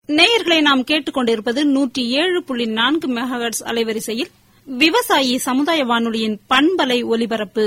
நேயர்களை நாம் கேட்டுக்கொண்டிருப்பது நூற்றி ஏழு புள்ளி நான்கு மெகாஹெட்ஸ் அலைவரிசையில் விவசாயி சமுதாய வானொலியின் பண்பலை ஒலிபரப்பு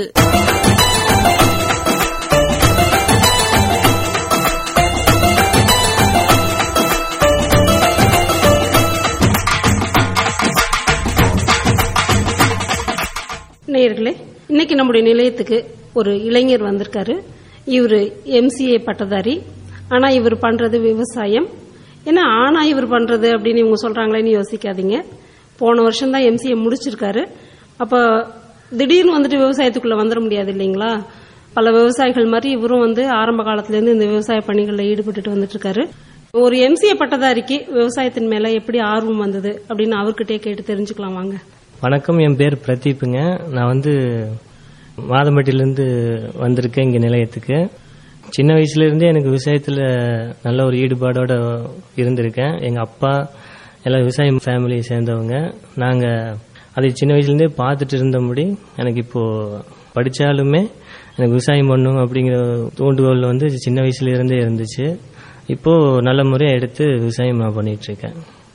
நேயர்களே இன்னைக்கு நம்முடைய நிலையத்துக்கு ஒரு இளைஞர் வந்திருக்காரு இவர் எம்சிஏ பட்டதாரி ஆனா இவர் பண்றது விவசாயம் ஏன்னா ஆனா இவர் பண்றது அப்படின்னு இவங்க சொல்றாங்களேன்னு யோசிக்காதீங்க போன வருஷம் தான் எம்சிஏ முடிச்சிருக்காரு அப்ப திடீர்னு வந்துட்டு விவசாயத்துக்குள்ள வந்துட முடியாது இல்லைங்களா பல விவசாயிகள் மாதிரி இவரும் வந்து ஆரம்ப காலத்துல இருந்து இந்த விவசாய பணிகளில் ஈடுபட்டுட்டு வந்துட்டு இருக்காரு ஒரு எம்சிஏ பட்டதாரிக்கு விவசாயத்தின் மேல எப்படி ஆர்வம் வந்தது அப்படின்னு அவர்கிட்டயே கேட்டு தெரிஞ்சுக்கலாம் வாங்க வணக்கம் என் பேர் பிரதீப்புங்க நான் வந்து மாதம்பட்டியிலேருந்து வந்திருக்கேன் இங்கே நிலையத்துக்கு சின்ன வயசுல இருந்தே எனக்கு விவசாயத்தில் நல்ல ஒரு ஈடுபாடோட இருந்திருக்கேன் எங்கள் அப்பா எல்லாம் விவசாய ஃபேமிலியை சேர்ந்தவங்க நாங்கள் அதை சின்ன வயசுலேருந்தே பார்த்துட்டு இருந்தபடி எனக்கு இப்போ படித்தாலுமே எனக்கு விவசாயம் பண்ணும் அப்படிங்கிற தூண்டுகோல் வந்து சின்ன வயசுல இருந்தே இருந்துச்சு இப்போ நல்ல முறையாக எடுத்து விவசாயம் நான் பண்ணிட்டு இருக்கேன்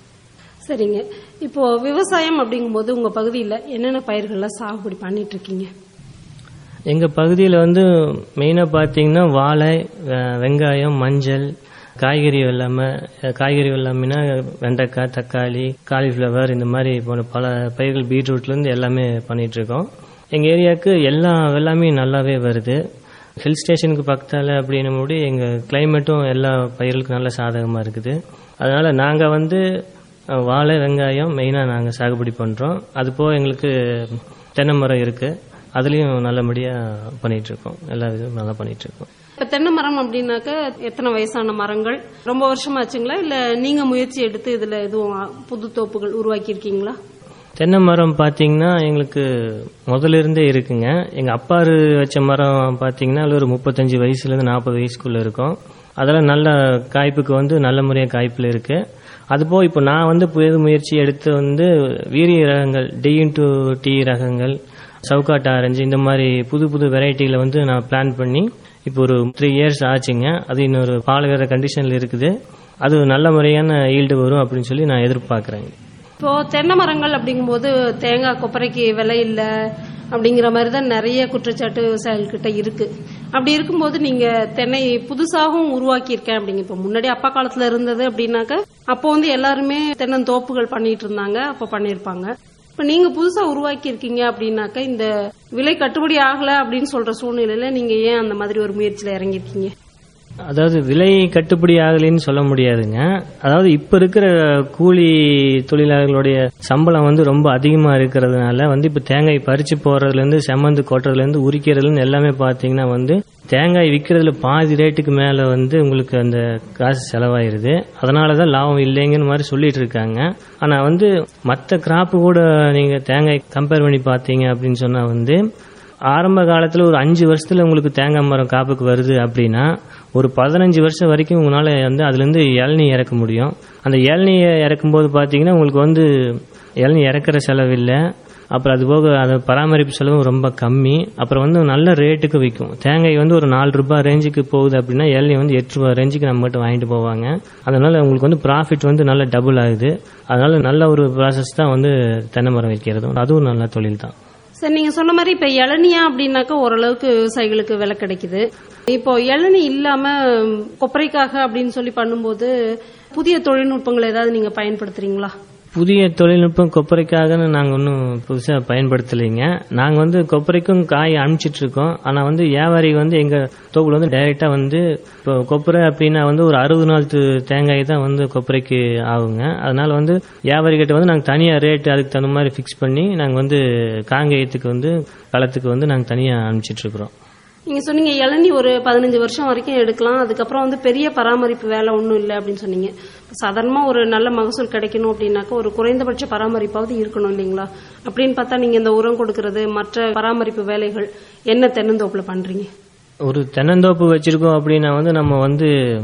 சரிங்க இப்போ விவசாயம் அப்படிங்கும்போது உங்க பகுதியில் என்னென்ன பயிர்கள்லாம் சாகுபடி பண்ணிட்டு இருக்கீங்க எங்கள் பகுதியில் வந்து மெயினாக பார்த்தீங்கன்னா வாழை வெ- வெங்காயம் மஞ்சள் காய்கறி வெள்ளாமை காய்கறி வெள்ளாமைனா வெண்டைக்காய் தக்காளி காலிஃப்ளவர் இந்த மாதிரி போன பல பயிர்கள் பீட்ரூட்லேருந்து எல்லாமே பண்ணிட்டு இருக்கோம் எங்கள் ஏரியாவுக்கு எல்லா வெள்ளாமே நல்லாவே வருது ஹில் ஸ்டேஷனுக்கு பக்கத்தால் அப்படின்னும் போது எங்கள் கிளைமேட்டும் எல்லா பயிர்களுக்கும் நல்ல சாதகமாக இருக்குது அதனால் நாங்கள் வந்து அஹ், வாழை வெங்காயம் மெயினாக நாங்கள் சாகுபடி பண்ணுறோம் அது போக எங்களுக்கு தென்னை மரம் இருக்குது அதுலேயும் நல்லபடியாக பண்ணிட்டு இருக்கோம் எல்லா இதுவும் நல்லா பண்ணிட்டு இருக்கோம் இப்ப தென்னை மரம் அப்படின்னாக்க எத்தனை வயசான மரங்கள் ரொம்ப வருஷமாச்சுங்களா இல்ல நீங்க முயற்சி எடுத்து இதுல எதுவும் புது தோப்புகள் உருவாக்கி இருக்கீங்களா தென்னை மரம் பார்த்தீங்கன்னா எங்களுக்கு முதல்ல இருந்தே இருக்குங்க எங்கள் அப்பா வச்ச மரம் பார்த்தீங்கன்னா அதுல ஒரு முப்பத்தஞ்சு வயசுலேருந்து நாற்பது வயசுக்குள்ளே இருக்கும் அதெல்லாம் நல்ல காய்ப்புக்கு வந்து நல்ல முறையாக காய்ப்பில் இருக்கு அதுபோக இப்போ நான் வந்து புதிய முயற்சி எடுத்து வந்து வீரிய ரகங்கள் டி இன்டு டி ரகங்கள் சவுக்காட்டு ஆரஞ்சு இந்த மாதிரி புது புது வெரைட்டிகளை வந்து நான் பிளான் பண்ணி இப்போ ஒரு த்ரீ இயர்ஸ் ஆச்சுங்க அது இன்னொரு பால் வேற கண்டிஷனில் இருக்குது அது நல்ல முறையான ஈல்டு வரும் அப்படின்னு சொல்லி நான் எதிர்பார்க்குறேன் இப்போ தென்னை மரங்கள் அப்படிங்கும்போது தேங்காய் கொப்பரைக்கு விலை இல்ல அப்படிங்கிற மாதிரி தான் நிறைய குற்றச்சாட்டு விவசாயிகள் கிட்ட இருக்கு அப்படி இருக்கும்போது நீங்க தென்னை புதுசாகவும் உருவாக்கி இருக்கேன் அப்படிங்க இப்போ முன்னாடி அப்பா காலத்துல இருந்தது அப்படின்னாக்க அப்போ வந்து எல்லாருமே தென்னந்தோப்புகள் பண்ணிட்டு இருந்தாங்க அப்போ பண்ணியிருப்பாங்க இப்ப நீங்க புதுசா உருவாக்கி இருக்கீங்க அப்படின்னாக்க இந்த விலை கட்டுப்படி ஆகல அப்படின்னு சொல்ற சூழ்நிலையில நீங்க ஏன் அந்த மாதிரி ஒரு முயற்சியில இறங்கியிருக்கீங்க அதாவது விலை கட்டுப்படி ஆகலைன்னு சொல்ல முடியாதுங்க அதாவது இப்ப இருக்கிற கூலி தொழிலாளர்களுடைய சம்பளம் வந்து ரொம்ப அதிகமா இருக்கிறதுனால வந்து இப்ப தேங்காய் பறிச்சு போறதுல இருந்து செமந்து கொட்டுறதுல இருந்து உரிக்கிறதுல இருந்து எல்லாமே பாத்தீங்கன்னா வந்து தேங்காய் விற்கிறதுல பாதி ரேட்டுக்கு மேல வந்து உங்களுக்கு அந்த காசு செலவாயிருது அதனாலதான் லாபம் இல்லைங்கிற மாதிரி சொல்லிட்டு இருக்காங்க ஆனா வந்து மற்ற கிராப்பு கூட நீங்க தேங்காய் கம்பேர் பண்ணி பாத்தீங்க அப்படின்னு சொன்னா வந்து ஆரம்ப காலத்தில் ஒரு அஞ்சு வருஷத்தில் உங்களுக்கு தேங்காய் மரம் காப்புக்கு வருது அப்படின்னா ஒரு பதினஞ்சு வருஷம் வரைக்கும் உங்களால் வந்து அதுலேருந்து இளநீ இறக்க முடியும் அந்த இளநியை இறக்கும்போது பார்த்தீங்கன்னா உங்களுக்கு வந்து இளநீ இறக்குற செலவு இல்லை அப்புறம் அது போக அதை பராமரிப்பு செலவும் ரொம்ப கம்மி அப்புறம் வந்து நல்ல ரேட்டுக்கு விற்கும் தேங்காய் வந்து ஒரு நாலு ரூபாய் ரேஞ்சுக்கு போகுது அப்படின்னா இளநீ வந்து எட்டு ரூபாய் ரேஞ்சுக்கு நம்ம மட்டும் வாங்கிட்டு போவாங்க அதனால உங்களுக்கு வந்து ப்ராஃபிட் வந்து நல்ல டபுள் ஆகுது அதனால நல்ல ஒரு ப்ராசஸ் தான் வந்து தென்னை மரம் வைக்கிறதும் அதுவும் நல்ல தொழில் தான் சரி நீங்க சொன்ன மாதிரி இப்ப இளநியா அப்படின்னாக்கா ஓரளவுக்கு விவசாயிகளுக்கு விலை கிடைக்குது இப்போ இளநி இல்லாம ம், கொப்பரைக்காக அப்படின்னு சொல்லி பண்ணும்போது புதிய தொழில்நுட்பங்களை ஏதாவது நீங்க பயன்படுத்துறீங்களா புதிய தொழில்நுட்பம் கொப்பரைக்காகன்னு நாங்கள் ஒன்றும் புதுசாக பயன்படுத்தலைங்க நாங்கள் வந்து கொப்பரைக்கும் காய் அனுப்பிச்சிட்டு இருக்கோம் ஆனால் வந்து வியாபாரி வந்து எங்கள் தோப்புல வந்து டைரெக்டாக வந்து இப்போ கொப்பரை அப்படின்னா வந்து ஒரு அறுபது நாள் து- தேங்காய் தான் வந்து கொப்பரைக்கு ஆகுங்க அதனால வந்து வியாபாரி கிட்ட வந்து நாங்கள் தனியாக ரேட் அதுக்கு தகுந்த மாதிரி ஃபிக்ஸ் பண்ணி நாங்கள் வந்து காங்கேயத்துக்கு வந்து களத்துக்கு வந்து நாங்கள் தனியாக அனுப்பிச்சிட்டு இருக்கிறோம் நீங்க சொன்னீங்க இளநி ஒரு பதினஞ்சு வருஷம் வரைக்கும் எடுக்கலாம் அதுக்கப்புறம் வந்து பெரிய பராமரிப்பு வேலை ஒன்றும் இல்லை அப்படின்னு சொன்னீங்க சாதாரணமா ஒரு நல்ல மகசூல் கிடைக்கணும் அப்படின்னாக்கா ஒரு குறைந்தபட்ச பராமரிப்பாவது இருக்கணும் இல்லைங்களா அப்படின்னு பார்த்தா நீங்க இந்த உரம் கொடுக்கறது மற்ற பராமரிப்பு வேலைகள் என்ன தென்னந்தோப்புல பண்றீங்க ஒரு தென்னந்தோப்பு வச்சிருக்கோம் அப்படின்னா வந்து நம்ம வந்து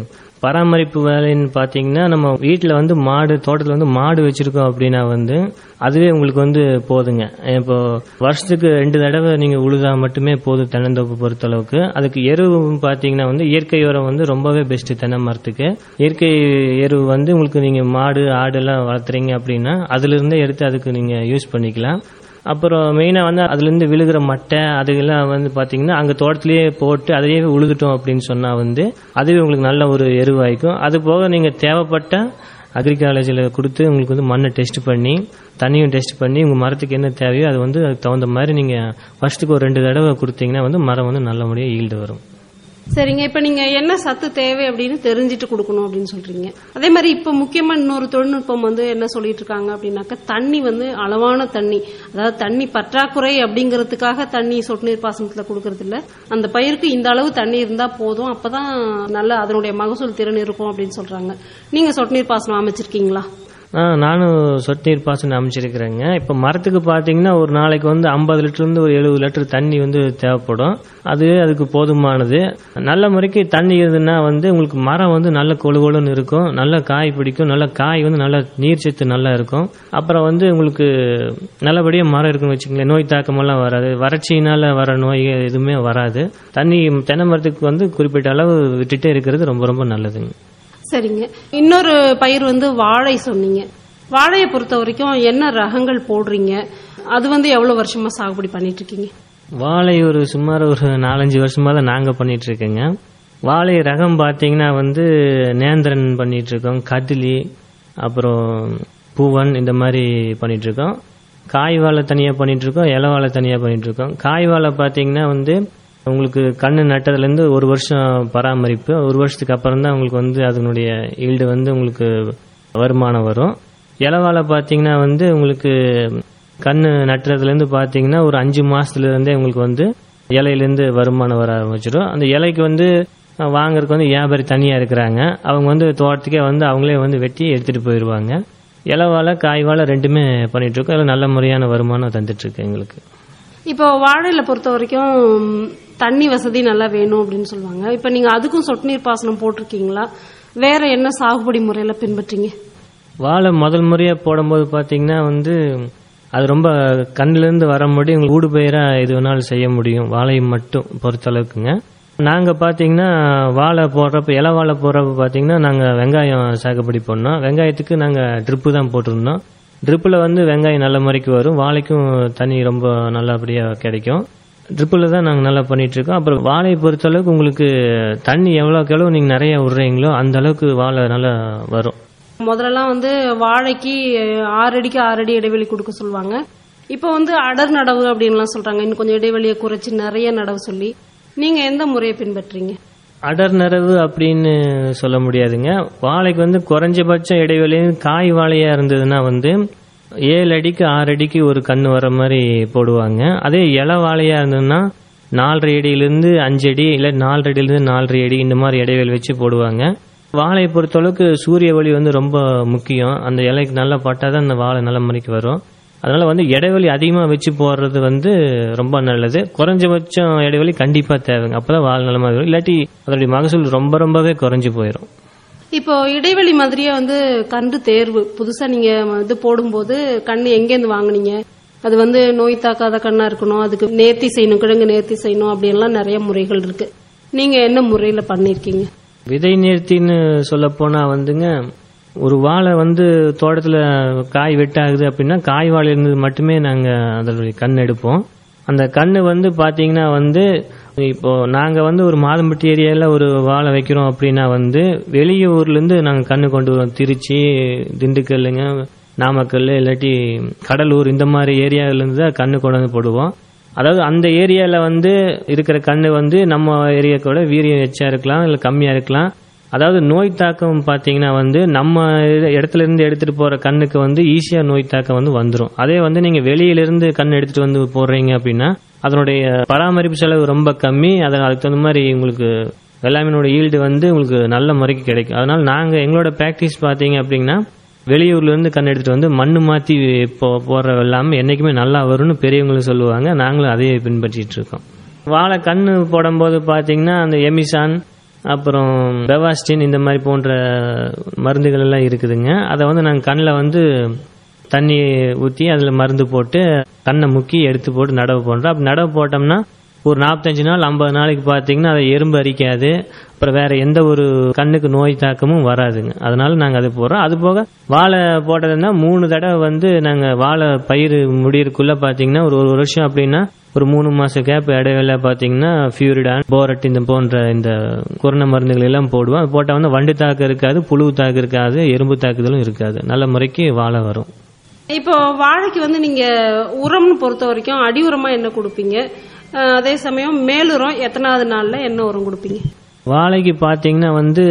பராமரிப்பு வேலைன்னு பார்த்தீங்கன்னா நம்ம வீட்டில் வந்து மாடு தோட்டத்தில் வந்து மாடு வச்சிருக்கோம் அப்படின்னா வந்து அதுவே உங்களுக்கு வந்து போதுங்க இப்போ வருஷத்துக்கு ரெண்டு தடவை நீங்கள் உழுதா மட்டுமே போதும் தென்னந்தோப்பு பொறுத்தளவுக்கு அதுக்கு எருவு பார்த்தீங்கன்னா வந்து இயற்கை உரம் வந்து ரொம்பவே பெஸ்ட் தென்னை மரத்துக்கு இயற்கை எருவு வந்து உங்களுக்கு நீங்கள் மாடு ஆடு எல்லாம் வளர்த்துறீங்க அப்படின்னா அதுலேருந்தே எடுத்து அதுக்கு நீங்கள் யூஸ் பண்ணிக்கலாம் அப்புறம் மெயினாக வந்து அதுலேருந்து விழுகிற மட்டை அதுக்கெல்லாம் வந்து பார்த்தீங்கன்னா அங்கே தோட்டத்திலேயே போட்டு அதையே உழுதுட்டோம் அப்படின்னு சொன்னால் வந்து அதுவே உங்களுக்கு நல்ல ஒரு எருவாய்க்கும் அது போக நீங்கள் தேவைப்பட்ட அக்ரி காலேஜில் கொடுத்து உங்களுக்கு வந்து மண்ணை டெஸ்ட் பண்ணி தண்ணியும் டெஸ்ட் பண்ணி உங்கள் மரத்துக்கு என்ன தேவையோ அது வந்து அதுக்கு தகுந்த மாதிரி நீங்கள் ஃபர்ஸ்ட்டுக்கு ஒரு ரெண்டு தடவை கொடுத்தீங்கன்னா வந்து மரம் வந்து நல்லபடியாக ஈல்டு வரும் சரிங்க இப்ப நீங்க என்ன சத்து தேவை அப்படின்னு தெரிஞ்சுட்டு கொடுக்கணும் அப்படின்னு சொல்றீங்க அதே மாதிரி இப்ப முக்கியமா இன்னொரு தொழில்நுட்பம் வந்து என்ன சொல்லிட்டு இருக்காங்க அப்படின்னாக்க தண்ணி வந்து அளவான தண்ணி அதாவது தண்ணி பற்றாக்குறை அப்படிங்கறதுக்காக தண்ணி சொட்டு நீர் பாசனத்துல கொடுக்கறது இல்ல அந்த பயிருக்கு இந்த அளவு தண்ணி இருந்தா போதும் அப்பதான் நல்ல அதனுடைய மகசூல் திறன் இருக்கும் அப்படின்னு சொல்றாங்க நீங்க சொட்டு நீர் பாசனம் அமைச்சிருக்கீங்களா ஆ நானும் சொட்டு நீர் பாசனம் அமைச்சிருக்கிறேங்க இப்போ மரத்துக்கு பார்த்தீங்கன்னா ஒரு நாளைக்கு வந்து ஐம்பது லிட்டர்லேருந்து ஒரு எழுபது லிட்டர் தண்ணி வந்து தேவைப்படும் அதுவே அதுக்கு போதுமானது நல்ல முறைக்கு தண்ணி இருந்ததுன்னா வந்து உங்களுக்கு மரம் வந்து நல்ல கொழுகொழுன்னு இருக்கும் நல்ல காய் பிடிக்கும் நல்ல காய் வந்து நல்ல நீர் சத்து நல்லா இருக்கும் அப்புறம் வந்து உங்களுக்கு நல்லபடியாக மரம் இருக்குன்னு வச்சுங்களேன் நோய் தாக்கமெல்லாம் வராது வறட்சியினால வர நோய் எதுவுமே வராது தண்ணி தென்னை மரத்துக்கு வந்து குறிப்பிட்ட அளவு விட்டுட்டே இருக்கிறது ரொம்ப ரொம்ப நல்லதுங்க சரிங்க இன்னொரு பயிர் வந்து வாழை சொன்னீங்க வாழையை பொறுத்த வரைக்கும் என்ன ரகங்கள் போடுறீங்க அது வந்து எவ்வளவு வருஷமா சாகுபடி பண்ணிட்டு இருக்கீங்க வாழை ஒரு சுமார் ஒரு நாலஞ்சு வருஷமா தான் நாங்கள் பண்ணிட்டு இருக்கோங்க வாழை ரகம் பார்த்தீங்கன்னா வந்து நேந்திரன் பண்ணிட்டு இருக்கோம் கதிலி அப்புறம் பூவன் இந்த மாதிரி பண்ணிட்டு இருக்கோம் காய் வாழை தனியாக பண்ணிட்டு இருக்கோம் இலை வாழை தனியாக பண்ணிட்டு இருக்கோம் காய் வாழை பார்த்தீங்கன்னா வந்து உங்களுக்கு கண்ணு நட்டதுலேருந்து ஒரு வருஷம் பராமரிப்பு ஒரு வருஷத்துக்கு அப்புறம் தான் உங்களுக்கு வந்து அதனுடைய ஈல்டு வந்து உங்களுக்கு வருமானம் வரும் இலவாழை பார்த்தீங்கன்னா வந்து உங்களுக்கு கண்ணு நட்டுறதுலேருந்து பார்த்தீங்கன்னா ஒரு அஞ்சு மாசத்துல இருந்தே உங்களுக்கு வந்து இலையிலேருந்து வருமானம் வர ஆரம்பிச்சிடும் அந்த இலைக்கு வந்து வாங்குறதுக்கு வந்து வியாபாரி தனியாக இருக்கிறாங்க அவங்க வந்து தோட்டத்துக்கே வந்து அவங்களே வந்து வெட்டி எடுத்துகிட்டு போயிடுவாங்க இலவாழை காய் வாழை ரெண்டுமே பண்ணிட்டு இருக்கோம் அதில் நல்ல முறையான வருமானம் தந்துட்டு இருக்கு எங்களுக்கு இப்போ வாழையில பொறுத்த வரைக்கும் ம், தண்ணி வசதி நல்லா வேணும் அப்படின்னு சொல்லுவாங்க இப்ப நீங்க அதுக்கும் சொட்டு நீர் பாசனம் போட்டிருக்கீங்களா வேற என்ன சாகுபடி முறையில பின்பற்றீங்க வாழை முதல் முறையாக போடும்போது பார்த்தீங்கன்னா வந்து அது ரொம்ப கண்ணிலேருந்து வர முடியும் உங்களுக்கு ஊடு பயிராக எது வேணாலும் செய்ய முடியும் வாழையை மட்டும் பொறுத்தளவுக்குங்க நாங்கள் பார்த்தீங்கன்னா வாழை போடுறப்ப இலை வாழை போடுறப்ப பார்த்தீங்கன்னா நாங்கள் வெங்காயம் சாகுபடி பண்ணோம் வெங்காயத்துக்கு நாங்கள் ட்ரிப்பு தான் போட்டிருந்தோம் ட்ரிப்பில் வந்து வெங்காயம் நல்ல முறைக்கு வரும் வாழைக்கும் தண்ணி ரொம்ப நல்லபடியாக கிடைக்கும் ட்ரிப்பில் தான் நாங்கள் நல்லா பண்ணிட்டு இருக்கோம் அப்புறம் வாழையை பொறுத்தளவுக்கு உங்களுக்கு தண்ணி எவ்வளோக்கு எவ்வளோ நீங்கள் நிறைய விடுறீங்களோ அந்த அளவுக்கு வாழை நல்லா வரும் முதல்லலாம் வந்து வாழைக்கு அஹ், ஆறு அடிக்கு ஆறு அடி இடைவெளி கொடுக்க சொல்லுவாங்க இப்போ வந்து அடர் நடவு அப்படின்லாம் சொல்றாங்க இன்னும் கொஞ்சம் இடைவெளியை குறைச்சு நிறைய நடவு சொல்லி நீங்க எந்த முறையை பின்பற்றீங்க அடர் நரவு அப்படின்னு சொல்ல முடியாதுங்க வாழைக்கு வந்து குறைஞ்சபட்சம் இடைவெளி காய் வாழையா இருந்ததுன்னா வந்து ஏழு அடிக்கு ஆறு அடிக்கு ஒரு கண்ணு வர மாதிரி போடுவாங்க அதே இலை வாழையா இருந்ததுன்னா நாலரை அடியிலிருந்து அஞ்சு அடி இல்லை நாலரை அடியிலிருந்து நாலரை அடி இந்த மாதிரி இடைவெளி வச்சு போடுவாங்க வாழையை பொறுத்தளவுக்கு சூரிய ஒளி வந்து ரொம்ப முக்கியம் அந்த இலைக்கு நல்லா பட்டாதான் அந்த வாழை நல்ல முறைக்கு வரும் அதனால வந்து இடைவெளி அதிகமாக வச்சு போடுறது வந்து ரொம்ப நல்லது குறைஞ்சபட்சம் இடைவெளி கண்டிப்பாக தேவைங்க அப்பதான் வாழை நல்ல மாதிரி வரும் இல்லாட்டி அதனுடைய மகசூல் ரொம்ப ரொம்பவே குறைஞ்சு போயிடும் இப்போ இடைவெளி மாதிரியே வந்து கன்று தேர்வு புதுசா நீங்க இது போடும்போது கண்ணு எங்கேருந்து வாங்குனீங்க அது வந்து நோய் தாக்காத கண்ணா இருக்கணும் அதுக்கு நேர்த்தி செய்யணும் கிழங்கு நேர்த்தி செய்யணும் அப்படின்லாம் நிறைய முறைகள் இருக்கு நீங்க என்ன முறையில பண்ணிருக்கீங்க விதை நேர்த்தின்னு சொல்ல போனா வந்துங்க ஒரு வாழை வந்து தோட்டத்தில் காய் வெட்டாகுது அப்படின்னா காய் வாழை இருந்தது மட்டுமே நாங்கள் அதனுடைய கண் எடுப்போம் அந்த கண்ணு வந்து பார்த்தீங்கன்னா வந்து இப்போ நாங்கள் வந்து ஒரு மாதம்பட்டி ஏரியாவில் ஒரு வாழை வைக்கிறோம் அப்படின்னா வந்து வெளியூர்லேருந்து நாங்கள் கண்ணு கொண்டு வரோம் திருச்சி திண்டுக்கல்லுங்க நாமக்கல் இல்லாட்டி கடலூர் இந்த மாதிரி ஏரியாவிலேருந்து தான் கண்ணு கொண்டு வந்து போடுவோம் அதாவது அந்த ஏரியாவில் வந்து இருக்கிற கண்ணு வந்து நம்ம ஏரியாக்கோட வீரியம் எச்சா இருக்கலாம் இல்லை கம்மியாக இருக்கலாம் அதாவது நோய் தாக்கம் பார்த்தீங்கன்னா வந்து நம்ம இடத்துல இருந்து எடுத்துட்டு போற கண்ணுக்கு வந்து ஈஸியா நோய் தாக்கம் வந்து வந்துடும் அதே வந்து நீங்க வெளியிலிருந்து கண் எடுத்துட்டு வந்து போடுறீங்க அப்படின்னா அதனுடைய பராமரிப்பு செலவு ரொம்ப கம்மி அதை அதுக்கு தகுந்த மாதிரி உங்களுக்கு வெள்ளாமையினோட ஈல்டு வந்து உங்களுக்கு நல்ல முறைக்கு கிடைக்கும் அதனால நாங்க எங்களோட ப்ராக்டிஸ் பார்த்தீங்க அப்படின்னா வெளியூர்ல இருந்து கண் எடுத்துட்டு வந்து மண்ணு மாத்தி போ போடுற வெள்ளாமை என்னைக்குமே நல்லா வரும்னு பெரியவங்களும் சொல்லுவாங்க நாங்களும் அதையே பின்பற்றிட்டு இருக்கோம் வாழை கண்ணு போடும்போது பார்த்தீங்கன்னா அந்த எமிசான் அப்புறம் பெவாஸ்டின் இந்த மாதிரி போன்ற மருந்துகள் எல்லாம் இருக்குதுங்க அதை வந்து நாங்கள் கண்ணில் வந்து தண்ணி ஊற்றி அதில் மருந்து போட்டு கண்ணை முக்கி எடுத்து போட்டு நடவு போடுறோம் அப்படி நடவு போட்டோம்னா ஒரு நாற்பத்தஞ்சு நாள் ஐம்பது நாளைக்கு பார்த்தீங்கன்னா அதை எறும்பு அரிக்காது அப்புறம் வேற எந்த ஒரு கண்ணுக்கு நோய் தாக்கமும் வராதுங்க அதனால நாங்கள் அது போடுறோம் அது போக வாழை போட்டதுன்னா மூணு தடவை வந்து நாங்கள் வாழை பயிர் முடியறதுக்குள்ள பார்த்தீங்கன்னா ஒரு ஒரு வருஷம் அப்படின்னா ஒரு மூணு மாச கேப் இடைவேளை பார்த்தீங்கன்னா ஃபியூரிடான் போரட் இந்த போன்ற இந்த கொரோனா மருந்துகள் எல்லாம் போடுவோம் அது போட்டால் வந்து வண்டு தாக்கு இருக்காது புழு தாக்கு இருக்காது எறும்பு தாக்குதலும் இருக்காது நல்ல முறைக்கு வாழை வரும் இப்போ வாழைக்கு வந்து நீங்க உரம்னு பொறுத்த வரைக்கும் அடி உரமா என்ன கொடுப்பீங்க அஹ், அதே சமயம் மேலுரம் எத்தனாவது நாள்ல என்ன உரம் கொடுப்பீங்க வாழைக்கு பார்த்தீங்கன்னா வந்து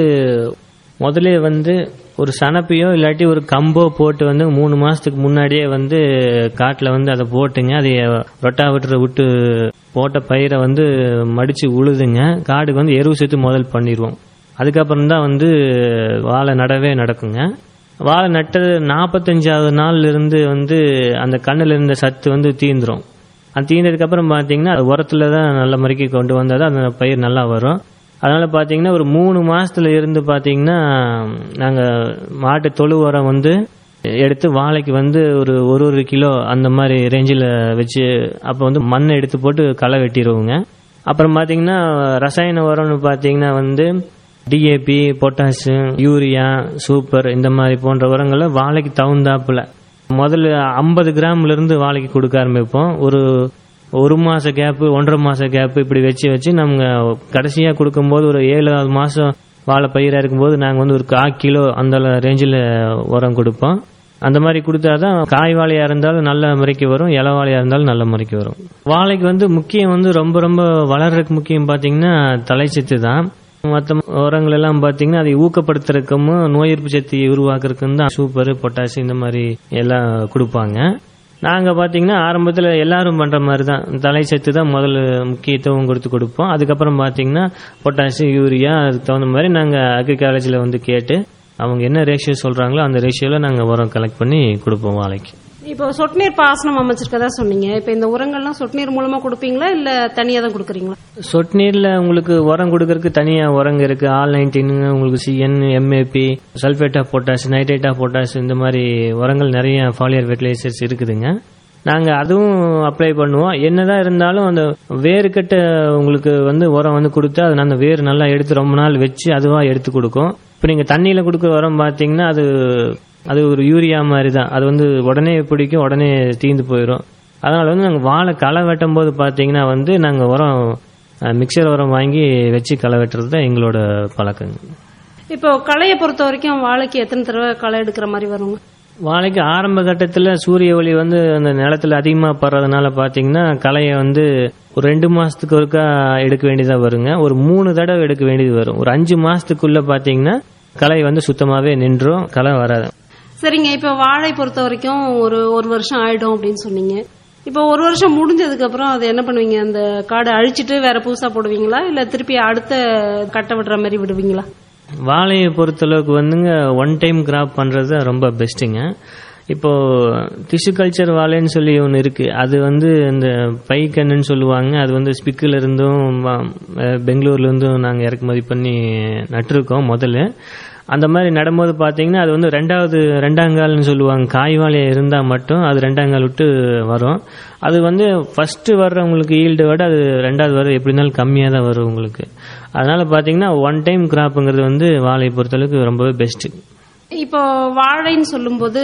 முதல்ல வந்து ஒரு சனப்பையோ இல்லாட்டி ஒரு கம்போ போட்டு வந்து மூணு மாசத்துக்கு முன்னாடியே வந்து காட்டில் வந்து அதை போட்டுங்க அதை ரொட்டாவிட்டுற விட்டு போட்ட பயிரை வந்து மடிச்சு உழுதுங்க காடுக்கு வந்து எருவு சேர்த்து முதல் பண்ணிடுவோம் அதுக்கப்புறம் தான் வந்து வாழை நடவே நடக்குங்க வாழை நட்டது நாற்பத்தஞ்சாவது நாள்ல இருந்து வந்து அந்த கண்ணுல இருந்த சத்து வந்து தீந்துரும் அது தீர்ந்ததுக்கு அப்புறம் பார்த்தீங்கன்னா அது உரத்துல தான் நல்ல முறைக்கு கொண்டு வந்தால் தான் அந்த பயிர் நல்லா வரும் அதனால பார்த்தீங்கன்னா ஒரு மூணு மாசத்துல இருந்து பார்த்தீங்கன்னா நாங்கள் மாட்டு தொழு உரம் வந்து எடுத்து வாழைக்கு வந்து ஒரு ஒரு ஒரு கிலோ அந்த மாதிரி ரேஞ்சில் வச்சு அப்போ வந்து மண்ணை எடுத்து போட்டு களை வெட்டிடுவோங்க அப்புறம் பார்த்தீங்கன்னா ரசாயன உரம்னு பார்த்தீங்கன்னா வந்து டிஏபி பொட்டாசு யூரியா சூப்பர் இந்த மாதிரி போன்ற உரங்களை வாழைக்கு தகுந்தாப்புல முதல்ல ஐம்பது கிராம்ல இருந்து வாழைக்கு கொடுக்க ஆரம்பிப்போம் ஒரு ஒரு மாச கேப்பு ஒன்றரை மாச கேப்பு இப்படி வச்சு வச்சு நம்ம கடைசியா கொடுக்கும்போது ஒரு ஏழாவது மாசம் வாழை பயிரா இருக்கும்போது நாங்க வந்து ஒரு கா கிலோ அந்த ரேஞ்சில் உரம் கொடுப்போம் அந்த மாதிரி கொடுத்தாதான் காய் வாழையா இருந்தாலும் நல்ல முறைக்கு வரும் இலை வாழையா இருந்தாலும் நல்ல முறைக்கு வரும் வாழைக்கு வந்து முக்கியம் வந்து ரொம்ப ரொம்ப வளர்றதுக்கு முக்கியம் பாத்தீங்கன்னா தலைச்சத்து தான் மற்ற உரங்கள் எல்லாம் பாத்தீங்கன்னா அதை ஊக்கப்படுத்துறதுக்கும் நோய் எதிர்ப்பு சக்தி உருவாக்குறதுக்கும் தான் சூப்பர் பொட்டாசி இந்த மாதிரி எல்லாம் கொடுப்பாங்க நாங்க பாத்தீங்கன்னா ஆரம்பத்துல எல்லாரும் பண்ற மாதிரி தான் தலைச்சத்து தான் முதல்ல முக்கியத்துவம் கொடுத்து கொடுப்போம் அதுக்கப்புறம் பாத்தீங்கன்னா பொட்டாசி யூரியா அதுக்கு தகுந்த மாதிரி நாங்க அக்ரி காலேஜ்ல வந்து கேட்டு அவங்க என்ன ரேஷியோ சொல்றாங்களோ அந்த ரேஷியோல நாங்க உரம் கலெக்ட் பண்ணி கொடுப்போம் வாழைக்கு இப்போ சொட்டு நீர் பாசனம் அமைச்சிருக்கதா சொன்னீங்க இப்போ இந்த உரங்கள்லாம் சொட்டு நீர் மூலமா கொடுப்பீங்களா இல்ல தனியா தான் கொடுக்குறீங்களா சொட்டு நீர்ல உங்களுக்கு உரம் கொடுக்கறதுக்கு தனியா உரங்க இருக்கு ஆல் நைன்டீன் உங்களுக்கு CN MAP sulphate of potash nitrate of potash இந்த மாதிரி உரங்கள் நிறைய ஃபாலியர் ஃபெர்டிலைசர்ஸ் இருக்குதுங்க நாங்க அதுவும் அப்ளை பண்ணுவோம் என்னதான் இருந்தாலும் அந்த வேர்க்கட்ட உங்களுக்கு வந்து உரம் வந்து கொடுத்தா அது அந்த வேர் நல்லா எடுத்து ரொம்ப நாள் வச்சு அதுவா எடுத்து கொடுக்கும் இப்போ நீங்க தண்ணியில கொடுக்குற உரம் பாத்தீங்கன்னா அது அது ஒரு யூரியா மாதிரி தான் அது வந்து உடனே பிடிக்கும் உடனே தீந்து போயிடும் அதனால வந்து நாங்கள் வாழை களை வெட்டும் போது பார்த்தீங்கன்னா வந்து நாங்கள் உரம் மிக்சர் உரம் வாங்கி வச்சு களை வெட்டுறது தான் எங்களோட பழக்கங்க இப்போ களையை பொறுத்த வரைக்கும் வாழைக்கு எத்தனை தடவை களை எடுக்கிற மாதிரி வருங்க வாழைக்கு ஆரம்ப கட்டத்தில் சூரிய ஒளி வந்து அந்த நிலத்துல அதிகமாக படுறதுனால பார்த்தீங்கன்னா களையை வந்து ஒரு ரெண்டு மாசத்துக்கு ஒருக்கா எடுக்க வேண்டியதா வருங்க ஒரு மூணு தடவை எடுக்க வேண்டியது வரும் ஒரு அஞ்சு மாசத்துக்குள்ள பார்த்தீங்கன்னா களை வந்து சுத்தமாகவே நின்றும் களை வராது சரிங்க இப்போ வாழை பொறுத்த வரைக்கும் ஒரு ஒரு வருஷம் ஆயிடும் அப்படின்னு சொன்னீங்க இப்போ ஒரு வருஷம் முடிஞ்சதுக்கு அப்புறம் அதை என்ன பண்ணுவீங்க அந்த காடை அழிச்சிட்டு வேற புதுசா போடுவீங்களா இல்ல திருப்பி அடுத்த கட்டை விடுற மாதிரி விடுவீங்களா வாழையை பொறுத்தளவுக்கு வந்துங்க ஒன் டைம் கிராப் பண்றது ரொம்ப பெஸ்ட்டுங்க இப்போ டிஷ்யூ கல்ச்சர் வாழைன்னு சொல்லி ஒன்று இருக்கு அது வந்து இந்த பைக்கண்ணுன்னு சொல்லுவாங்க அது வந்து ஸ்பிக்கில் இருந்தும் வ- அஹ் பெங்களூர்ல இருந்தும் நாங்கள் இறக்குமதி பண்ணி நட்டிருக்கோம் முதல்ல அந்த மாதிரி நடும்போது பார்த்தீங்கன்னா அது வந்து ரெண்டாவது ரெண்டாங்கால்னு சொல்லுவாங்க காய் வாழையா இருந்தால் மட்டும் அது ரெண்டாங்கால் விட்டு வரும் அது வந்து ஃபர்ஸ்ட் வர்றவங்களுக்கு ஈல்டு விட அது ரெண்டாவது வர எப்படி இருந்தாலும் கம்மியாக தான் வரும் உங்களுக்கு அதனால பார்த்தீங்கன்னா ஒன் டைம் கிராப்புங்கிறது வந்து வாழையை பொறுத்தளவுக்கு ரொம்பவே பெஸ்ட்டு இப்போ வாழைன்னு சொல்லும்போது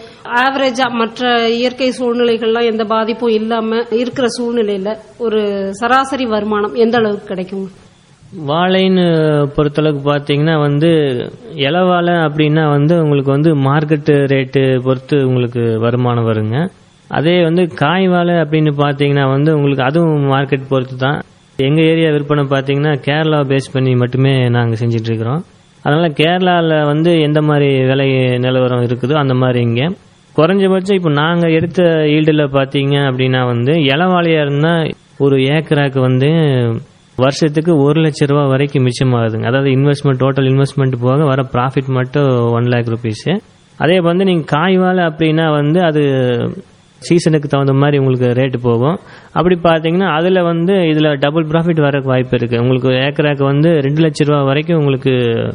ஆவரேஜா மற்ற இயற்கை சூழ்நிலைகள்லாம் எந்த பாதிப்பும் இல்லாம இருக்கிற சூழ்நிலையில ஒரு சராசரி வருமானம் எந்த அளவுக்கு கிடைக்கும் வாழைன்னு பொறுத்தளவுக்கு பார்த்தீங்கன்னா வந்து இலை வாழை அப்படின்னா வந்து உங்களுக்கு வந்து மார்க்கெட் ரேட்டு பொறுத்து உங்களுக்கு வருமானம் வருங்க அதே வந்து காய் வாழை அப்படின்னு பார்த்தீங்கன்னா வந்து உங்களுக்கு அதுவும் மார்க்கெட் பொறுத்து தான் எங்கள் ஏரியா விற்பனை பார்த்தீங்கன்னா கேரளா பேஸ் பண்ணி மட்டுமே நாங்கள் செஞ்சுட்டு இருக்கிறோம் அதனால கேரளாவில் வந்து எந்த மாதிரி விலை நிலவரம் இருக்குதோ அந்த மாதிரி இங்கே குறைஞ்சபட்சம் இப்போ நாங்கள் எடுத்த ஈல்டில் பார்த்தீங்க அப்படின்னா வந்து இலவாளியாக இருந்தால் ஒரு ஏக்கராக்கு வந்து வருஷத்துக்கு ஒரு லட்ச ரூபா வரைக்கும் மிச்சமாகுதுங்க அதாவது இன்வெஸ்ட்மெண்ட் டோட்டல் இன்வெஸ்ட்மெண்ட் போக வர ப்ராஃபிட் மட்டும் ஒன் லேக் ருபீஸ் அதே வந்து நீங்கள் காய் வாழை அப்படின்னா வந்து அது சீசனுக்கு தகுந்த மாதிரி உங்களுக்கு ரேட்டு போகும் அப்படி பார்த்தீங்கன்னா அதில் வந்து இதில் டபுள் ப்ராஃபிட் வரக்கு வாய்ப்பு இருக்குது உங்களுக்கு ஏக்கராக்கு வந்து ரெண்டு லட்ச ரூபா வரைக்கும் உங்களுக்கு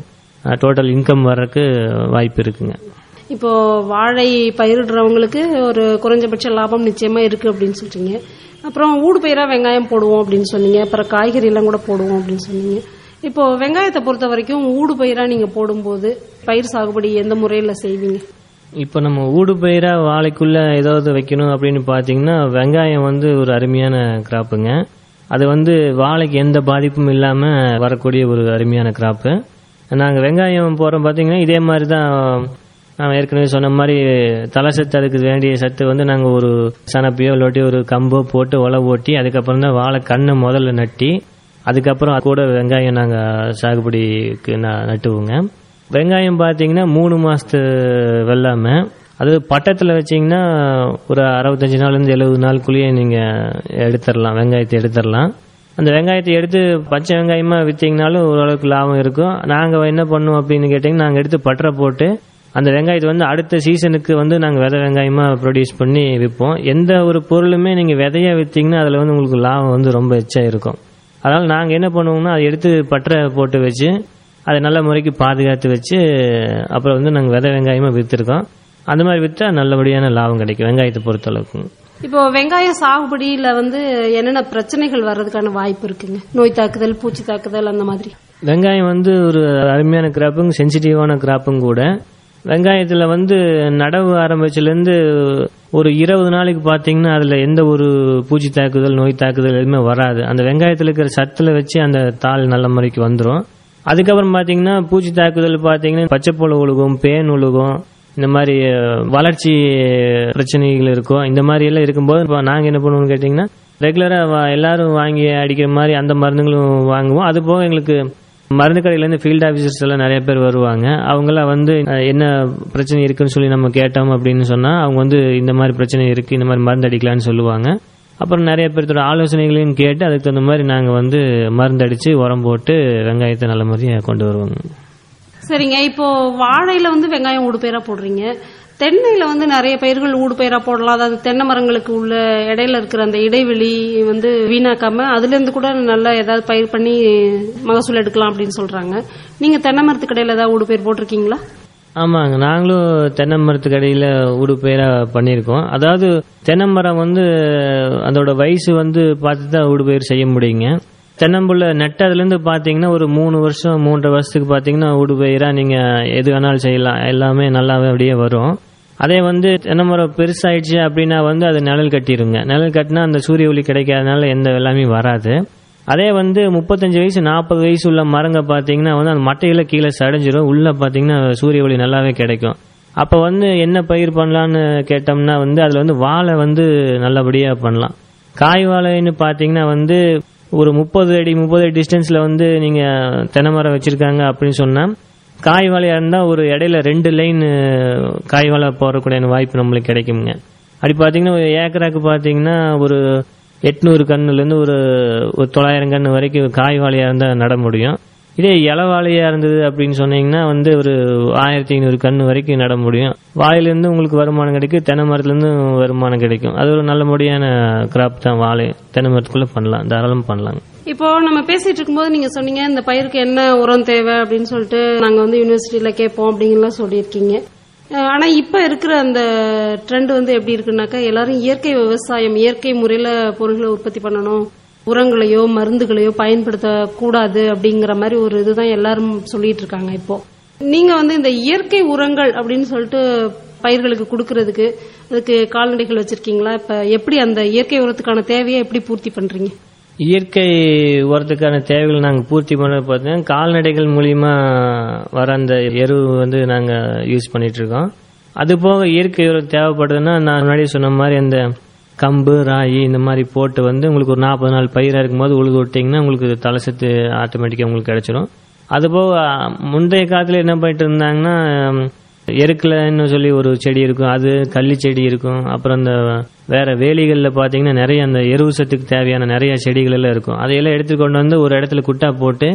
டோட்டல் இன்கம் வர்றதுக்கு வாய்ப்பு இருக்குங்க இப்போ வாழை பயிரிடுறவங்களுக்கு ஒரு குறைஞ்சபட்ச லாபம் நிச்சயமா இருக்கு அப்படின்னு சொல்றீங்க அப்புறம் ஊடு பயிரா வெங்காயம் போடுவோம் அப்படின்னு சொன்னீங்க அப்புறம் காய்கறி எல்லாம் கூட போடுவோம் அப்படின்னு சொன்னீங்க இப்போ வெங்காயத்தை பொறுத்த வரைக்கும் ஊடு பயிரா நீங்க போடும்போது பயிர் சாகுபடி எந்த முறையில செய்வீங்க இப்போ நம்ம ஊடு பயிரா வாழைக்குள்ள ஏதாவது வைக்கணும் அப்படின்னு பார்த்தீங்கன்னா வெங்காயம் வந்து ஒரு அருமையான கிராப்புங்க அது வந்து வாழைக்கு எந்த பாதிப்பும் இல்லாமல் வரக்கூடிய ஒரு அருமையான கிராப்பு நாங்கள் வெங்காயம் போகிறோம் பார்த்தீங்கன்னா இதே மாதிரி தான் நான் ஏற்கனவே சொன்ன மாதிரி தலை சத்து அதுக்கு வேண்டிய சத்து வந்து நாங்கள் ஒரு சனப்பையோ இல்லாட்டி ஒரு கம்போ போட்டு உழவு ஓட்டி அதுக்கப்புறம் தான் வாழை கண்ணை முதல்ல நட்டி அதுக்கப்புறம் அது கூட வெங்காயம் நாங்கள் சாகுபடிக்கு ந- நட்டுவோங்க வெங்காயம் பார்த்தீங்கன்னா மூணு மாசத்து வெள்ளாமை அது பட்டத்தில் வச்சீங்கன்னா ஒரு அறுபத்தஞ்சு நாள்லேருந்து எழுபது நாளுக்குள்ளேயே நீங்கள் எடுத்துடலாம் வெங்காயத்தை எடுத்துடலாம் அந்த வெங்காயத்தை எடுத்து பச்சை வெங்காயமாக விற்றீங்கனாலும் ஓரளவுக்கு லாபம் இருக்கும் நாங்கள் என்ன பண்ணுவோம் அப்படின்னு கேட்டிங்கன்னா நாங்கள் எடுத்து பட்டறை போட்டு அந்த வெங்காயத்தை வந்து அடுத்த சீசனுக்கு வந்து நாங்கள் விதை வெங்காயமாக ப்ரொடியூஸ் பண்ணி விற்போம் எந்த ஒரு பொருளுமே நீங்கள் விதையா விற்றீங்கன்னா அதில் வந்து உங்களுக்கு லாபம் வந்து ரொம்ப எச்சா இருக்கும் அதனால் நாங்கள் என்ன பண்ணுவோம்னா அதை எடுத்து பட்டறை போட்டு வச்சு அதை நல்ல முறைக்கு பாதுகாத்து வச்சு அப்புறம் வந்து நாங்கள் விதை வெங்காயமாக விற்றுருக்கோம் அந்த மாதிரி விற்றா நல்லபடியான லாபம் கிடைக்கும் வெங்காயத்தை பொறுத்தளவுக்கு இப்போ வெங்காய சாகுபடியில வந்து என்னென்ன பிரச்சனைகள் வர்றதுக்கான வாய்ப்பு இருக்குங்க நோய் தாக்குதல் பூச்சி தாக்குதல் அந்த மாதிரி வெங்காயம் வந்து ஒரு அருமையான கிராப்புங்க சென்சிட்டிவான கிராப்பும் கூட வெங்காயத்தில் வந்து நடவு ஆரம்பிச்சிலேருந்து ஒரு இருபது நாளைக்கு பார்த்தீங்கன்னா அதில் எந்த ஒரு பூச்சி தாக்குதல் நோய் தாக்குதல் எதுவுமே வராது அந்த வெங்காயத்தில் இருக்கிற சத்தில் வச்சு அந்த தாள் நல்ல முறைக்கு வந்துடும் அதுக்கப்புறம் பார்த்தீங்கன்னா பூச்சி தாக்குதல் பார்த்தீங்கன்னா பச்சைப்புழு உழுகும் பேன் உழுகும் இந்த மாதிரி அஹ், வளர்ச்சி பிரச்சனைகள் இருக்கும் இந்த மாதிரி எல்லாம் இருக்கும்போது இப்போ நாங்கள் என்ன பண்ணுவோம்னு கேட்டிங்கன்னா ரெகுலராக எல்லாரும் வாங்கி அடிக்கிற மாதிரி அந்த மருந்துகளும் வாங்குவோம் அது போக எங்களுக்கு மருந்து கடையிலேருந்து ஃபீல்ட் ஆஃபீஸர்ஸ் எல்லாம் நிறைய பேர் வருவாங்க அவங்களாம் வந்து அஹ், என்ன பிரச்சனை இருக்குன்னு சொல்லி நம்ம கேட்டோம் அப்படின்னு சொன்னால் அவங்க வந்து இந்த மாதிரி பிரச்சனை இருக்குது இந்த மாதிரி மருந்து அடிக்கலாம்னு சொல்லுவாங்க அப்புறம் நிறைய பேர்த்தோட ஆலோசனைகளையும் கேட்டு அதுக்கு தகுந்த மாதிரி நாங்கள் வந்து மருந்து அடித்து உரம் போட்டு வெங்காயத்தை நல்ல முறையாக கொண்டு வருவோங்க சரிங்க இப்போ வாழையில வந்து வெங்காயம் ஊடு பயிரா போடுறீங்க தென்னையில வந்து நிறைய பயிர்கள் ஊடு பயிரா போடலாம் அதாவது தென்னை மரங்களுக்கு உள்ள இடையில இருக்கிற அந்த இடைவெளி வந்து வீணாக்காம அதுல இருந்து கூட நல்லா ஏதாவது பயிர் பண்ணி மகசூல் எடுக்கலாம் அப்படின்னு சொல்றாங்க நீங்க தென்னை மரத்துக்கு இடையில ஏதாவது ஊடு பயிர் போட்டிருக்கீங்களா ஆமாங்க நாங்களும் தென்னை மரத்துக்கு அடியில் ஊடு பயிராக பண்ணியிருக்கோம் அதாவது தென்னை மரம் வந்து அதோட வயசு வந்து பார்த்து தான் ஊடு பயிர் செய்ய முடியுங்க தென்னம்புள்ள நட்டதுலேருந்து பார்த்தீங்கன்னா ஒரு மூணு வருஷம் மூன்றரை வருஷத்துக்கு பார்த்தீங்கன்னா ஊடு பயிராக நீங்கள் எது வேணாலும் செய்யலாம் எல்லாமே நல்லாவே அப்படியே வரும் அதே வந்து தென்னை மரம் பெருசாயிடுச்சு அப்படின்னா வந்து அது நிழல் கட்டிருங்க நிழல் கட்டினா அந்த சூரிய ஒளி கிடைக்காதனால எந்த வெள்ளாமே வராது அதே வந்து முப்பத்தஞ்சு வயசு நாற்பது வயசு உள்ள மரங்க பார்த்தீங்கன்னா வந்து அந்த மட்டையில கீழே சடைஞ்சிரும் உள்ள பார்த்தீங்கன்னா சூரிய ஒளி நல்லாவே கிடைக்கும் அப்போ வந்து என்ன பயிர் பண்ணலான்னு கேட்டோம்னா வந்து அதில் வந்து வாழை வந்து நல்லபடியாக பண்ணலாம் காய் வாழைன்னு பார்த்தீங்கன்னா வந்து ஒரு முப்பது அடி முப்பது அடி டிஸ்டன்ஸில் வந்து நீங்கள் தென்னை மரம் வச்சுருக்காங்க அப்படின்னு சொன்னால் காய் வாழையாக இருந்தால் ஒரு இடையில ரெண்டு லைன் காய் வாழை போடக்கூடிய வாய்ப்பு நம்மளுக்கு கிடைக்குங்க அப்படி பார்த்தீங்கன்னா ஒரு ஏக்கராக்கு பார்த்தீங்கன்னா ஒரு எட்நூறு கன்னுலேருந்து ஒரு ஒரு தொள்ளாயிரம் கன்று வரைக்கும் காய் வாழையாக இருந்தால் நட முடியும் இதே இலை வாழையாக இருந்தது அப்படின்னு சொன்னீங்கன்னா வந்து ஒரு ஆயிரத்தி ஐநூறு கன்று வரைக்கும் நட முடியும் வாழையிலேருந்து உங்களுக்கு வருமானம் கிடைக்கும் தென்னை மரத்துலேருந்து வருமானம் கிடைக்கும் அது ஒரு நல்லபடியான கிராப் தான் வாழை தென்னை மரத்துக்குள்ளே பண்ணலாம் தாராளம் பண்ணலாங்க இப்போ நம்ம பேசிட்டு இருக்கும்போது நீங்க சொன்னீங்க இந்த பயிருக்கு என்ன உரம் தேவை அப்படின்னு சொல்லிட்டு நாங்க வந்து யூனிவர்சிட்டியில கேட்போம் அப்படிங்கலாம் சொல்லியிருக்கீங்க அஹ் ஆனா இப்ப இருக்கிற அந்த ட்ரெண்ட் வந்து எப்படி இருக்குன்னாக்கா எல்லாரும் இயற்கை விவசாயம் இயற்கை முறையில பொருள்களை உற்பத்தி பண்ணணும் உரங்களையோ மருந்துகளையோ பயன்படுத்த கூடாது அப்படிங்கிற மாதிரி ஒரு இதுதான் எல்லாரும் சொல்லிட்டு இருக்காங்க இப்போ நீங்க வந்து இந்த இயற்கை உரங்கள் அப்படின்னு சொல்லிட்டு பயிர்களுக்கு கொடுக்கறதுக்கு அதுக்கு கால்நடைகள் வச்சிருக்கீங்களா இப்ப எப்படி அந்த இயற்கை உரத்துக்கான தேவையை எப்படி பூர்த்தி பண்றீங்க இயற்கை உரத்துக்கான தேவைகள் நாங்கள் பூர்த்தி பண்ண பார்த்தீங்கன்னா கால்நடைகள் மூலியமா வர அந்த எரு வந்து நாங்கள் யூஸ் பண்ணிட்டு இருக்கோம் அது போக இயற்கை உரம் தேவைப்படுதுன்னா நான் முன்னாடி சொன்ன மாதிரி அந்த கம்பு ராகி இந்த மாதிரி போட்டு வந்து உங்களுக்கு ஒரு நாற்பது நாள் பயிராக இருக்கும்போது உழுது விட்டிங்கன்னா உங்களுக்கு தலை சத்து ஆட்டோமேட்டிக்காக உங்களுக்கு கிடைச்சிரும் அதுபோக முந்தைய காலத்தில் என்ன பண்ணிட்டு இருந்தாங்கன்னா எருக்கலைன்னு சொல்லி ஒரு செடி இருக்கும் அது கள்ளி செடி இருக்கும் அப்புறம் அந்த வேற வேலிகளில் பார்த்தீங்கன்னா நிறைய அந்த எருவு சத்துக்கு தேவையான நிறைய செடிகள் எல்லாம் இருக்கும் அதையெல்லாம் எடுத்து கொண்டு வந்து ஒரு இடத்துல குட்டா போட்டு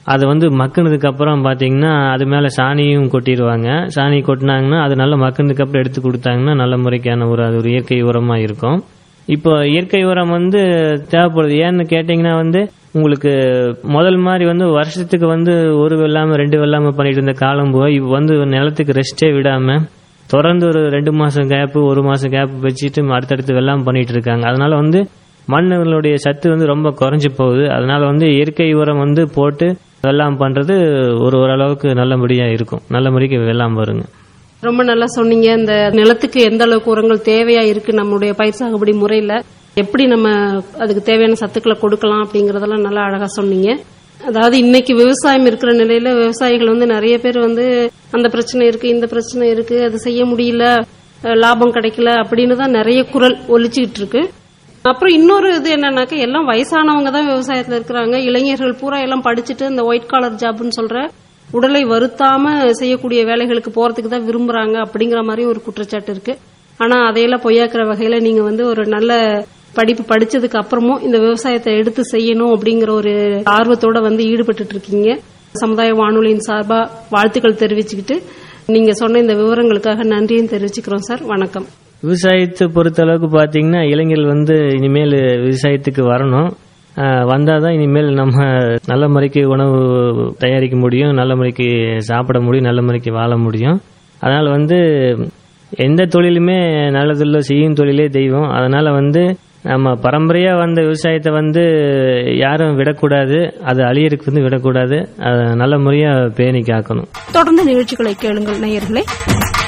அது வந்து மக்குனதுக்கு அப்புறம் பாத்தீங்கன்னா அது மேல சாணியும் கொட்டிடுவாங்க சாணி கொட்டினாங்கன்னா அது நல்ல மக்குனதுக்கு அப்புறம் எடுத்து கொடுத்தாங்கன்னா நல்ல முறைக்கான ஒரு அது ஒரு இயற்கை உரமா இருக்கும் இப்போ இயற்கை உரம் வந்து தேவைப்படுது ஏன்னு கேட்டீங்கன்னா வந்து உங்களுக்கு முதல் மாதிரி வந்து வருஷத்துக்கு வந்து ஒரு வெள்ளாம ரெண்டு வெள்ளாம பண்ணிட்டு இருந்த காலம் போய் இப்போ வந்து நிலத்துக்கு ரெஸ்டே விடாம தொடர்ந்து ஒரு ரெண்டு மாசம் கேப்பு ஒரு மாசம் கேப் வச்சுட்டு அடுத்தடுத்து வெள்ளாம பண்ணிட்டு இருக்காங்க அதனால வந்து மண்ணுகளுடைய சத்து வந்து ரொம்ப குறைஞ்சு போகுது அதனால வந்து இயற்கை உரம் வந்து போட்டு வெள்ளாம் பண்றது ஒரு ஓரளவுக்கு நல்லபடியா இருக்கும் நல்ல முறைக்கு வெள்ளாம் வருங்க ரொம்ப நல்லா சொன்னீங்க இந்த நிலத்துக்கு எந்த அளவுக்கு உரங்கள் தேவையா இருக்கு நம்மளுடைய பயிர் சாகுபடி முறையில எப்படி நம்ம அதுக்கு தேவையான சத்துக்களை கொடுக்கலாம் அப்படிங்கறதெல்லாம் நல்லா அழகா சொன்னீங்க அதாவது இன்னைக்கு விவசாயம் இருக்கிற நிலையில விவசாயிகள் வந்து நிறைய பேர் வந்து அந்த பிரச்சனை இருக்கு இந்த பிரச்சனை இருக்கு அது செய்ய முடியல அஹ் லாபம் கிடைக்கல அப்படின்னு தான் நிறைய குரல் ஒலிச்சுக்கிட்டு இருக்கு அப்புறம் இன்னொரு இது என்னன்னாக்க எல்லாம் வயசானவங்க தான் விவசாயத்துல இருக்கிறாங்க இளைஞர்கள் பூரா எல்லாம் படிச்சுட்டு இந்த ஒயிட் காலர் ஜாப்னு சொல்ற உடலை வருத்தாம செய்யக்கூடிய வேலைகளுக்கு போறதுக்கு தான் விரும்புறாங்க அப்படிங்கிற மாதிரி ஒரு குற்றச்சாட்டு இருக்கு ஆனா அதையெல்லாம் பொய்யாக்குற வகையில நீங்க வந்து ஒரு நல்ல படிப்பு படிச்சதுக்கு அப்புறமும் இந்த விவசாயத்தை எடுத்து செய்யணும் அப்படிங்கிற ஒரு ஆர்வத்தோட வந்து ஈடுபட்டு இருக்கீங்க சமுதாய வானொலியின் சார்பா வாழ்த்துக்கள் தெரிவிச்சுக்கிட்டு நீங்க சொன்ன இந்த விவரங்களுக்காக நன்றியும் தெரிவிச்சுக்கிறோம் சார் வணக்கம் விவசாயத்தை பொறுத்த அளவுக்கு பாத்தீங்கன்னா இளைஞர்கள் வந்து இனிமேல் விவசாயத்துக்கு வரணும் ஆஹ் வந்தாதான் இனிமேல் நம்ம நல்ல முறைக்கு உணவு தயாரிக்க முடியும் நல்ல முறைக்கு சாப்பிட முடியும் நல்ல முறைக்கு வாழ முடியும் அதனால வந்து எந்த தொழிலுமே நல்லதில்ல செய்யும் தொழிலே தெய்வம் அதனால வந்து நம்ம பரம்பரையா வந்த விவசாயத்தை வந்து யாரும் விடக்கூடாது அது அழியறதுக்கு வந்து விடக்கூடாது அதை நல்ல முறையா பேணி காக்கணும் தொடர்ந்து நிகழ்ச்சிகளை கேளுங்கள் நேயர்களே